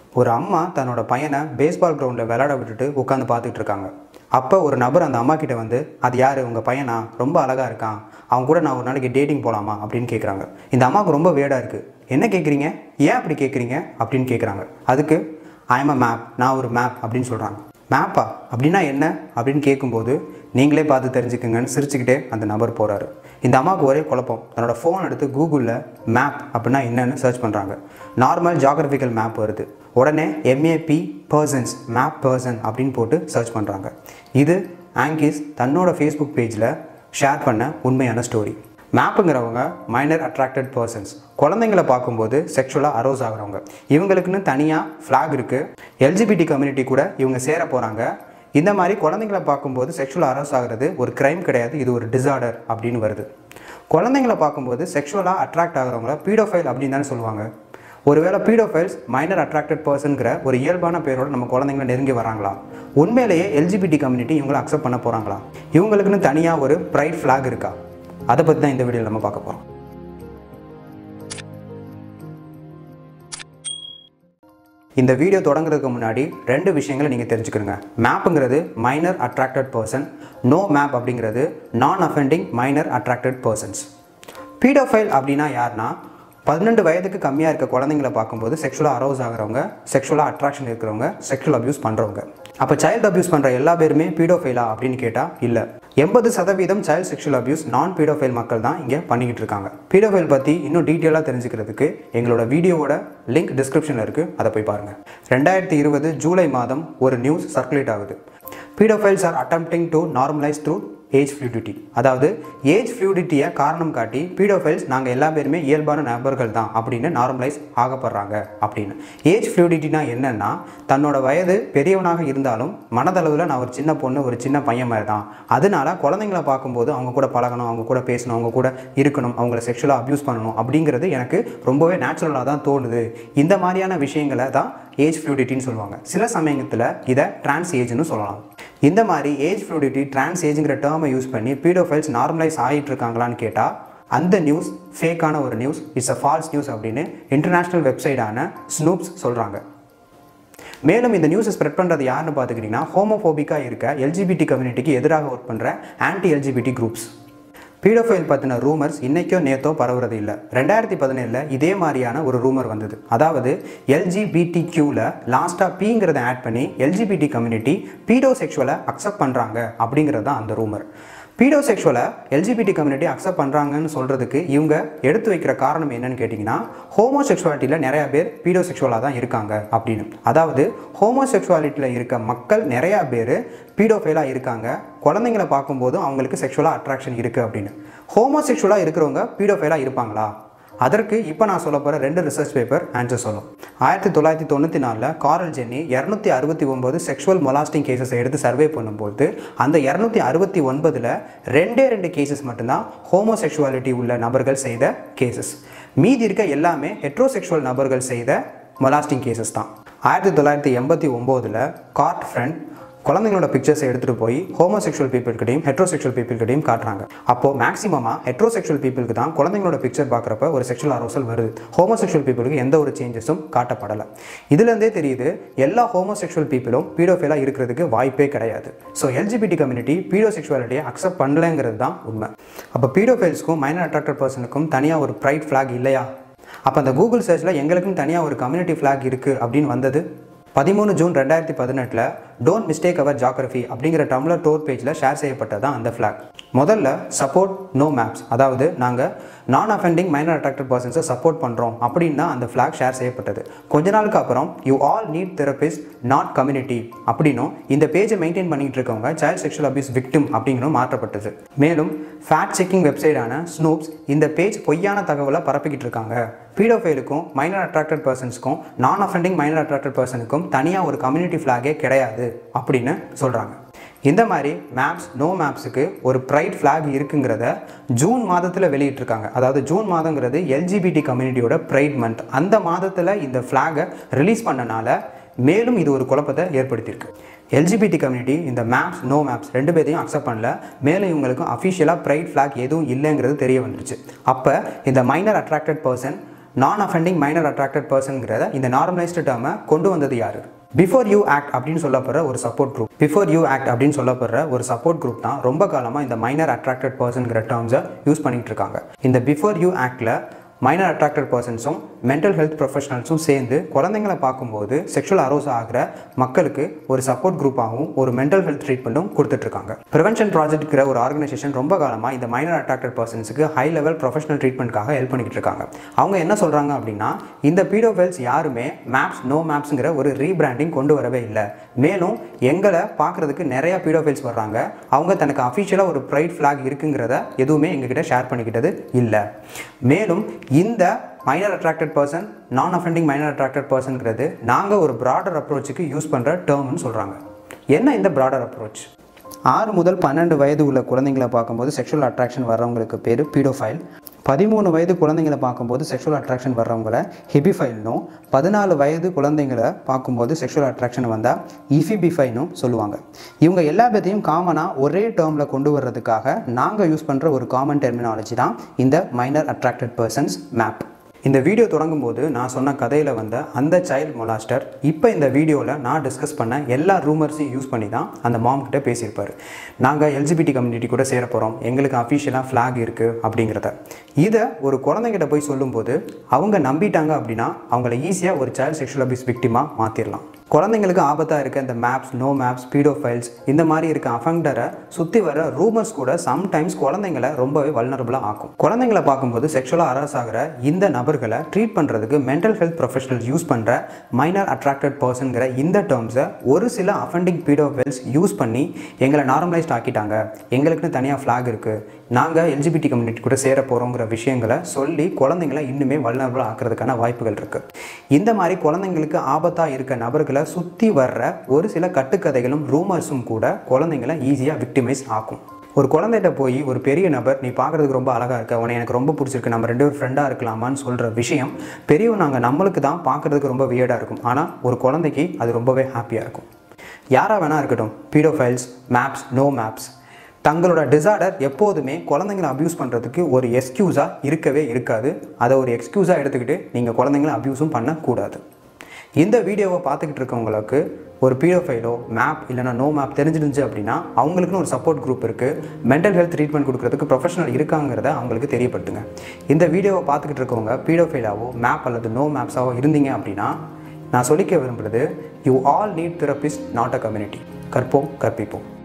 ஒரு அம்மா தன்னோட பையனை பேஸ்பால் கிரவுண்டில் விளையாட விட்டுட்டு உட்காந்து பார்த்துட்டு இருக்காங்க அப்போ ஒரு நபர் அந்த அம்மா கிட்ட வந்து அது யார் உங்கள் பையனா ரொம்ப அழகாக இருக்கான் அவன் கூட நான் ஒரு நாளைக்கு டேட்டிங் போகலாமா அப்படின்னு கேட்குறாங்க இந்த அம்மாவுக்கு ரொம்ப வேடாக இருக்குது என்ன கேட்குறீங்க ஏன் அப்படி கேட்குறீங்க அப்படின்னு கேட்குறாங்க அதுக்கு ஐம் அ மேப் நான் ஒரு மேப் அப்படின்னு சொல்கிறாங்க மேப்பா அப்படின்னா என்ன அப்படின்னு கேட்கும்போது நீங்களே பார்த்து தெரிஞ்சுக்குங்கன்னு சிரிச்சுக்கிட்டே அந்த நபர் போகிறாரு இந்த அம்மாவுக்கு ஒரே குழப்பம் தன்னோட ஃபோன் எடுத்து கூகுளில் மேப் அப்படின்னா என்னன்னு சர்ச் பண்ணுறாங்க நார்மல் ஜாகிரபிக்கல் மேப் வருது உடனே எம்ஏபி பர்சன்ஸ் மேப் பர்சன் அப்படின்னு போட்டு சர்ச் பண்ணுறாங்க இது ஆங்கிஸ் தன்னோட ஃபேஸ்புக் பேஜில் ஷேர் பண்ண உண்மையான ஸ்டோரி மேப்புங்கிறவங்க மைனர் அட்ராக்டட் பர்சன்ஸ் குழந்தைங்களை பார்க்கும்போது செக்ஷுவலாக அரோஸ் ஆகுறவங்க இவங்களுக்குன்னு தனியாக ஃப்ளாக் இருக்குது எல்ஜிபிடி கம்யூனிட்டி கூட இவங்க சேர போகிறாங்க இந்த மாதிரி குழந்தைங்களை பார்க்கும்போது செக்ஷுவல் அரோஸ் ஆகிறது ஒரு கிரைம் கிடையாது இது ஒரு டிசார்டர் அப்படின்னு வருது குழந்தைங்களை பார்க்கும்போது செக்ஷுவலாக அட்ராக்ட் ஆகிறவங்கள பீடோஃபைல் அப்படின்னு தானே சொல்லுவாங்க ஒருவேளை பீடோஃபைல்ஸ் மைனர் அட்ராக்டட் பர்சன்கிற ஒரு இயல்பான பேரோட நம்ம குழந்தைங்களை நெருங்கி வராங்களா உண்மையிலேயே எல்ஜிபிடி கம்யூனிட்டி இவங்களை அக்செப்ட் பண்ண போகிறாங்களா இவங்களுக்குன்னு தனியாக ஒரு ப்ரைட் ஃப்ளாக் இருக்கா அதை பற்றி தான் இந்த வீடியோவில் நம்ம பார்க்க போகிறோம் இந்த வீடியோ தொடங்குறதுக்கு முன்னாடி ரெண்டு விஷயங்களை நீங்கள் தெரிஞ்சுக்கிறங்க மேப்புங்கிறது minor attracted person no map அப்படிங்கிறது non offending minor attracted persons paedophile அப்படின்னா யாருன்னா பதினெண்டு வயதுக்கு கம்மியாக இருக்க குழந்தைங்களை பார்க்கும்போது செக்ஷுவலாக அரோஸ் ஆகிறவங்க செக்ஷுவலாக அட்ராக்ஷன் இருக்கிறவங்க செக்ஷுவல் அப்யூஸ் பண்ணுறவங்க அப்போ சைல்டு அப்யூஸ் பண்ணுற எல்லா பேருமே பீடோஃபைலா அப்படின்னு கேட்டால் இல்லை எண்பது சதவீதம் child sexual abuse non paedophile மக்கள் தான் இங்கே பண்ணிக்கிட்டு இருக்காங்க பீடோஃபைல் பற்றி இன்னும் டீட்டெயிலாக தெரிஞ்சுக்கிறதுக்கு எங்களோட வீடியோவோட லிங்க் டிஸ்கிரிப்ஷனில் இருக்குது அதை போய் பாருங்கள் ரெண்டாயிரத்தி இருபது ஜூலை மாதம் ஒரு நியூஸ் சர்க்குலேட் ஆகுது paedophiles are attempting to normalise through age fluidity அதாவது ஏஜ் ஃப்ளூடிட்டியை காரணம் காட்டி பீடோஃபைல்ஸ் நாங்கள் எல்லா பேருமே இயல்பான நபர்கள் தான் அப்படின்னு நார்மலைஸ் ஆகப்படுறாங்க அப்படின்னு ஏஜ் ஃப்ளூடிட்டினா என்னன்னா தன்னோட வயது பெரியவனாக இருந்தாலும் மனதளவில் நான் ஒரு சின்ன பொண்ணு ஒரு சின்ன பையன் மாதிரி தான் அதனால குழந்தைங்களை பார்க்கும்போது அவங்க கூட பழகணும் அவங்க கூட பேசணும் அவங்க கூட இருக்கணும் அவங்கள செக்ஷுவலாக அப்யூஸ் பண்ணணும் அப்படிங்கிறது எனக்கு ரொம்பவே நேச்சுரலாக தான் தோணுது இந்த மாதிரியான விஷயங்களை தான் ஏஜ் ஃப்ளூடிட்டின்னு சொல்லுவாங்க சில சமயத்தில் இதை டிரான்ஸ் ஏஜ்னு சொல்லலாம் இந்த மாதிரி ஏஜ் ஃப்ளூடிட்டி டிரான்ஸ் ஏஜுங்கிற டேர்மை யூஸ் பண்ணி பீடோஃபைல்ஸ் நார்மலைஸ் ஆகிட்டு இருக்காங்களான்னு கேட்டால் அந்த நியூஸ் ஃபேக்கான ஒரு news it's a false news அப்படின்னு இன்டர்நேஷ்னல் வெப்சைட்டான ஸ்னூப்ஸ் சொல்கிறாங்க மேலும் இந்த நியூஸை ஸ்ப்ரெட் பண்ணுறது யாருன்னு பார்த்துக்கிட்டிங்கன்னா ஹோமோஃபோபிக்காக இருக்க எல்ஜிபிடி கம்யூனிட்டிக்கு எதிராக ஒர்க் பண்ணுற ஆன்டி எல்ஜிபிடி குரூப்ஸ் பீடோஃபைல் பற்றின ரூமர்ஸ் இன்றைக்கோ நேத்தோ பரவுறது இல்லை ரெண்டாயிரத்தி பதினேழில் இதே மாதிரியான ஒரு ரூமர் வந்தது அதாவது எல்ஜிபிடி கியூவில் லாஸ்ட்டாக பீங்கிறத ஆட் பண்ணி எல்ஜிபிடி கம்யூனிட்டி பீடோ செக்ஷுவலை அக்செப்ட் பண்ணுறாங்க அப்படிங்கிறது தான் அந்த ரூமர் பீடோசெக்ஷுவலை எல்ஜிபிடி கம்யூனிட்டி அக்செப்ட் பண்ணுறாங்கன்னு சொல்கிறதுக்கு இவங்க எடுத்து வைக்கிற காரணம் என்னன்னு கேட்டிங்கன்னா ஹோமோசெக்சுவாலிட்டியில் நிறையா பேர் பீடோசெக்சுவலாக தான் இருக்காங்க அப்படின்னு அதாவது ஹோமோசெக்சுவாலிட்டியில் இருக்க மக்கள் நிறையா பேர் பீடோஃபைலாக இருக்காங்க குழந்தைங்களை பார்க்கும்போது அவங்களுக்கு செக்ஷுவலாக அட்ராக்ஷன் இருக்குது அப்படின்னு ஹோமோசெக்சுவலாக இருக்கிறவங்க பீடோஃபைலாக இருப்பாங்களா அதற்கு இப்போ நான் சொல்ல போகிற ரெண்டு ரிசர்ச் பேப்பர் ஆன்சர் சொல்லும் ஆயிரத்தி தொள்ளாயிரத்தி தொண்ணூற்றி நாலில் காரல் ஜென்னி இரநூத்தி அறுபத்தி ஒம்பது செக்ஷுவல் மொலாஸ்டிங் கேசஸ் எடுத்து சர்வே பண்ணும்போது அந்த இரநூத்தி அறுபத்தி ஒன்பதில் ரெண்டே ரெண்டு கேசஸ் மட்டும்தான் ஹோமோசெக்சுவாலிட்டி உள்ள நபர்கள் செய்த கேசஸ் மீதி இருக்க எல்லாமே ஹெட்ரோசெக்ஷுவல் நபர்கள் செய்த மொலாஸ்டிங் கேசஸ் தான் ஆயிரத்தி தொள்ளாயிரத்தி எண்பத்தி ஒம்போதில் கார்ட் ஃப்ரெண்ட் குழந்தைங்களோட பிக்சர்ஸை எடுத்துகிட்டு போய் ஹோமோசெக்ஷுவல் பீப்புள்கிட்டையும் ஹெட்ரோசெக்ஷுவல் பீப்புள்கிட்டையும் காட்டுறாங்க அப்போது மேக்ஸிமமாக ஹெட்ரோசெக்ஷுவல் பீப்புளுக்கு தான் குழந்தைங்களோட பிக்சர் பார்க்குறப்ப ஒரு செக்ஷுவல் அரோசல் வருது ஹோமோசெக்ஷுவல் பீப்புளுக்கு எந்த ஒரு சேஞ்சஸும் காட்டப்படலை இதுலேருந்தே தெரியுது எல்லா ஹோமோசெக்ஷுவல் பீப்புளும் பீடோஃபைலாக இருக்கிறதுக்கு வாய்ப்பே கிடையாது ஸோ எல்ஜிபிடி கம்யூனிட்டி பீடோசெக்ஷுவாலிட்டியை அக்செப்ட் பண்ணலைங்கிறது தான் உண்மை அப்போ பீடோஃபைல்ஸ்க்கும் மைனர் அட்ராக்டட் பர்சனுக்கும் தனியாக ஒரு ப்ரைட் ஃப்ளாக் இல்லையா அப்போ அந்த கூகுள் சர்ச்சில் எங்களுக்கும் தனியாக ஒரு கம்யூனிட்டி ஃப்ளாக் இருக்குது அப்படின்னு வந்தது பதிமூணு ஜூன் ரெண்டாயிரத்தி பதினெட்டில் டோன்ட் மிஸ்டேக் அவர் ஜாகிரஃபி அப்படிங்கிற டம்ளர் டோர் பேஜில் ஷேர் செய்யப்பட்டது தான் அந்த ஃப்ளாக் முதல்ல சப்போர்ட் நோ மேப்ஸ் அதாவது நாங்கள் நான் அஃபெண்டிங் மைனர் அட்ராக்டட் பர்சன்ஸை சப்போர்ட் பண்ணுறோம் அப்படின்னு தான் அந்த ஃப்ளாக் ஷேர் செய்யப்பட்டது கொஞ்ச நாளுக்கு அப்புறம் you all need therapist not community அப்படின்னும் இந்த பேஜை மெயின்டைன் பண்ணிட்டு இருக்கவங்க சைல்ட் செக்ஷுவல் அபியூஸ் விக்டிம் அப்படிங்கிறதும் மாற்றப்பட்டது மேலும் ஃபேக்ட் செக்கிங் வெப்சைட்டான ஸ்னூப்ஸ் இந்த பேஜ் பொய்யான தகவலை பரப்பிக்கிட்டு இருக்காங்க பீடோஃபைலுக்கும் மைனர் அட்ராக்டட் பர்சன்ஸ்க்கும் நான் அஃபெண்டிங் மைனர் அட்ராக்டட் பர்சனுக்கும் தனியாக ஒரு கம்யூனிட்டி ஃப்ளாகே கிடையாது அப்படின்னு சொல்கிறாங்க இந்த மாதிரி மேப்ஸ் நோ மேப்ஸுக்கு ஒரு ப்ரைட் ஃப்ளாக் இருக்குங்கிறத ஜூன் மாதத்தில் வெளியிட்டிருக்காங்க அதாவது ஜூன் மாதங்கிறது எல்ஜிபிடி கம்யூனிட்டியோட ப்ரைட் மந்த் அந்த மாதத்தில் இந்த ஃப்ளாகை ரிலீஸ் பண்ணனால மேலும் இது ஒரு குழப்பத்தை ஏற்படுத்தியிருக்கு எல்ஜிபிடி கம்யூனிட்டி இந்த மேப்ஸ் நோ மேப்ஸ் ரெண்டு பேரையும் அக்செப்ட் பண்ணல மேலும் இவங்களுக்கும் அஃபிஷியலாக ப்ரைட் ஃப்ளாக் எதுவும் இல்லைங்கிறது தெரிய வந்துருச்சு அப்போ இந்த minor attracted person non offending minor attracted பர்சன்கிறத இந்த நார்மலைஸ்டு டேர்மை கொண்டு வந்தது யாரு பிஃபோர் யூ ஆக்ட் அப்படின்னு சொல்லப்படுற ஒரு support group before you act அப்படின்னு சொல்லப்படுற ஒரு சப்போர்ட் குரூப் தான் ரொம்ப காலமாக இந்த மைனர் அட்ராக்டட் பர்சன்கிற டேர்ம்ஸை யூஸ் பண்ணிட்டு இருக்காங்க இந்த பிஃபோர் யூ ஆக்டில் மைனர் அட்ராக்டட் பர்சன்ஸும் மென்டல் ஹெல்த் ப்ரொஃபஷனல்ஸும் சேர்ந்து குழந்தைங்களை பார்க்கும்போது செக்ஷுவல் அரோஸ் ஆகிற மக்களுக்கு ஒரு சப்போர்ட் குரூப்பாகவும் ஒரு மென்டல் ஹெல்த் ட்ரீட்மெண்ட்டும் கொடுத்துட்ருக்காங்க ப்ரிவென்ஷன் ப்ராஜெக்ட்ங்கிற ஒரு ஆர்கனைசேஷன் ரொம்ப காலமாக இந்த மைனர் அட்ராக்டட் பர்சன்ஸுக்கு ஹை லெவல் ப்ரொஃபஷனல் ட்ரீட்மெண்ட்காக ஹெல்ப் பண்ணிக்கிட்டு இருக்காங்க அவங்க என்ன சொல்கிறாங்க அப்படின்னா இந்த பீடோஃபெல்ஸ் யாருமே மேப்ஸ் நோ மேப்ஸுங்கிற ஒரு ரீபிராண்டிங் கொண்டு வரவே இல்லை மேலும் எங்களை பார்க்குறதுக்கு நிறைய பீடோஃபைல்ஸ் வர்றாங்க அவங்க தனக்கு அஃபிஷியலாக ஒரு ப்ரைட் ஃப்ளாக் இருக்குங்கிறத எதுவுமே எங்ககிட்ட ஷேர் பண்ணிக்கிட்டது இல்லை மேலும் இந்த minor attracted person non offending minor attracted பர்சன்ங்கிறது நாங்கள் ஒரு ப்ராடர் அப்ரோச்சுக்கு யூஸ் பண்ணுற டேர்ம்னு சொல்கிறாங்க என்ன இந்த ப்ராடர் அப்ரோச் ஆறு முதல் பன்னெண்டு வயது உள்ள குழந்தைங்களை பார்க்கும்போது செக்ஷுவல் அட்ராக்ஷன் வர்றவங்களுக்கு பேர் பீடோஃபைல் பதிமூணு வயது குழந்தைங்களை பார்க்கும்போது செக்ஷுவல் அட்ராக்ஷன் வர்றவங்கள ஹெபிஃபைல்னும் பதினாலு வயது குழந்தைங்களை பார்க்கும்போது செக்ஷுவல் அட்ராக்ஷன் வந்தால் இஃபிபிஃபைனும் சொல்லுவாங்க இவங்க எல்லா பேத்தையும் காமனாக ஒரே டேர்மில் கொண்டு வர்றதுக்காக நாங்கள் யூஸ் பண்ணுற ஒரு காமன் டெர்மினாலஜி தான் இந்த மைனர் அட்ராக்டட் பர்சன்ஸ் மேப் இந்த வீடியோ தொடங்கும் போது நான் சொன்ன கதையில் வந்த அந்த சைல்ட் மொலாஸ்டர் இப்போ இந்த வீடியோவில் நான் டிஸ்கஸ் பண்ண எல்லா ரூமர்ஸையும் யூஸ் பண்ணி தான் அந்த மாம் கிட்ட பேசியிருப்பார் நாங்கள் எல்ஜிபிடி கம்யூனிட்டி கூட சேர போகிறோம் எங்களுக்கு அஃபிஷியலாக ஃப்ளாக் இருக்குது அப்படிங்கிறத இதை ஒரு குழந்தைகிட்ட போய் சொல்லும்போது அவங்க நம்பிட்டாங்க அப்படின்னா அவங்கள ஈஸியாக ஒரு சைல்ட் செக்ஷுவல் அபியூஸ் விக்டிமாக மாற்றிடலாம் குழந்தைங்களுக்கு ஆபத்தாக இருக்க இந்த மேப்ஸ் நோ மேப்ஸ் பீடோஃபைல்ஸ் இந்த மாதிரி இருக்க அஃபெக்டரை சுற்றி வர ரூமர்ஸ் கூட சம்டைம்ஸ் குழந்தைங்களை ரொம்பவே வல்னரபுளாக ஆக்கும் குழந்தைங்களை பார்க்கும்போது செக்ஷுவலாக அரஸ் ஆகிற இந்த நபர்களை ட்ரீட் பண்ணுறதுக்கு மென்டல் ஹெல்த் ப்ரொஃபஷனல் யூஸ் பண்ணுற மைனர் அட்ராக்டட் பர்சன்கிற இந்த டேர்ம்ஸை ஒரு சில அஃபெண்டிங் பீடோஃபைல்ஸ் யூஸ் பண்ணி எங்களை நார்மலைஸ்ட் ஆக்கிட்டாங்க எங்களுக்குன்னு தனியாக ஃப்ளாக் இருக்குது நாங்கள் எல்ஜிபிடி கம்யூனிட்டி கூட சேர போகிறோங்கிற விஷயங்களை சொல்லி குழந்தைங்களை இன்னுமே வல்னரபுளாக ஆக்கிறதுக்கான வாய்ப்புகள் இருக்குது இந்த மாதிரி குழந்தைங்களுக்கு ஆபத்தாக இருக்க நபர்களை சுற்றி வர்ற ஒரு சில கட்டுக்கதைகளும் ரூமர்ஸும் கூட குழந்தைங்களை ஈஸியாக விக்டிமைஸ் ஆக்கும் ஒரு குழந்தைகிட்ட போய் ஒரு பெரிய நபர் நீ பார்க்குறதுக்கு ரொம்ப அழகாக இருக்க உன்னை எனக்கு ரொம்ப பிடிச்சிருக்கு நம்ம ரெண்டு பேரும் ஃப்ரெண்டாக இருக்கலாமான்னு சொல்கிற விஷயம் பெரியவங்க நம்மளுக்கு தான் பார்க்குறதுக்கு ரொம்ப வியர்டாக இருக்கும் ஆனால் ஒரு குழந்தைக்கு அது ரொம்பவே ஹாப்பியாக இருக்கும் யாராக வேணா இருக்கட்டும் பீடோஃபைல்ஸ் மேப்ஸ் நோ மேப்ஸ் தங்களோட டிசார்டர் எப்போதுமே குழந்தைங்களை அப்யூஸ் பண்ணுறதுக்கு ஒரு எக்ஸ்கியூஸாக இருக்கவே இருக்காது அதை ஒரு எக்ஸ்கியூஸாக எடுத்துக்கிட்டு நீங்கள் குழந்தைங்களை அப்யூஸும் பண்ணக்கூடாது இந்த வீடியோவை பார்த்துக்கிட்டு இருக்கவங்களுக்கு ஒரு பீடோஃபைலோ மேப் இல்லைனா நோ மேப் தெரிஞ்சிருந்துச்சு அப்படின்னா அவங்களுக்குன்னு ஒரு சப்போர்ட் குரூப் இருக்குது மென்டல் ஹெல்த் ட்ரீட்மெண்ட் கொடுக்கறதுக்கு ப்ரொஃபஷனல் இருக்காங்கிறத அவங்களுக்கு தெரியப்படுத்துங்க இந்த வீடியோவை பார்த்துக்கிட்டு இருக்கவங்க பீடோஃபைலாவோ மேப் அல்லது நோ மேப்ஸாவோ இருந்தீங்க அப்படின்னா நான் சொல்லிக்க விரும்புகிறது you all need therapist not a community கற்போம் கற்பிப்போம்